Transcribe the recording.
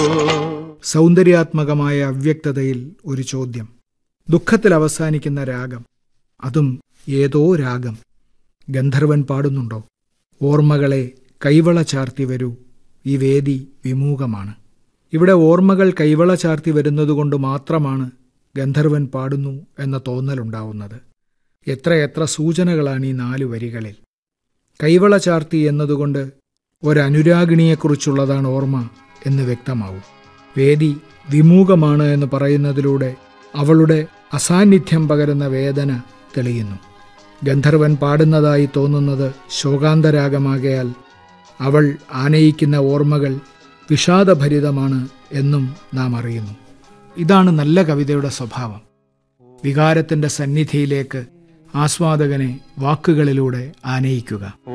സൗന്ദര്യാത്മകമായ അവ്യക്തതയിൽ ഒരു ചോദ്യം ദുഃഖത്തിൽ അവസാനിക്കുന്ന രാഗം അതും ഏതോ രാഗം ഗന്ധർവൻ പാടുന്നുണ്ടോ ഓർമ്മകളെ കൈവള ചാർത്തി വരൂ ഈ വേദി വിമൂകമാണ് ഇവിടെ ഓർമ്മകൾ കൈവള ചാർത്തി വരുന്നതുകൊണ്ട് മാത്രമാണ് ഗന്ധർവൻ പാടുന്നു എന്ന തോന്നലുണ്ടാവുന്നത് എത്രയെത്ര സൂചനകളാണ് ഈ നാലു വരികളിൽ കൈവള ചാർത്തി എന്നതുകൊണ്ട് ഒരനുരാഗിണിയെക്കുറിച്ചുള്ളതാണ് ഓർമ്മ എന്ന് വ്യക്തമാവും വേദി വിമൂകമാണ് എന്ന് പറയുന്നതിലൂടെ അവളുടെ അസാന്നിധ്യം പകരുന്ന വേദന തെളിയുന്നു ഗന്ധർവൻ പാടുന്നതായി തോന്നുന്നത് ശോകാന്തരാഗമാകയാൽ അവൾ ആനയിക്കുന്ന ഓർമ്മകൾ വിഷാദഭരിതമാണ് എന്നും നാം അറിയുന്നു ഇതാണ് നല്ല കവിതയുടെ സ്വഭാവം വികാരത്തിന്റെ സന്നിധിയിലേക്ക് ആസ്വാദകനെ വാക്കുകളിലൂടെ ആനയിക്കുക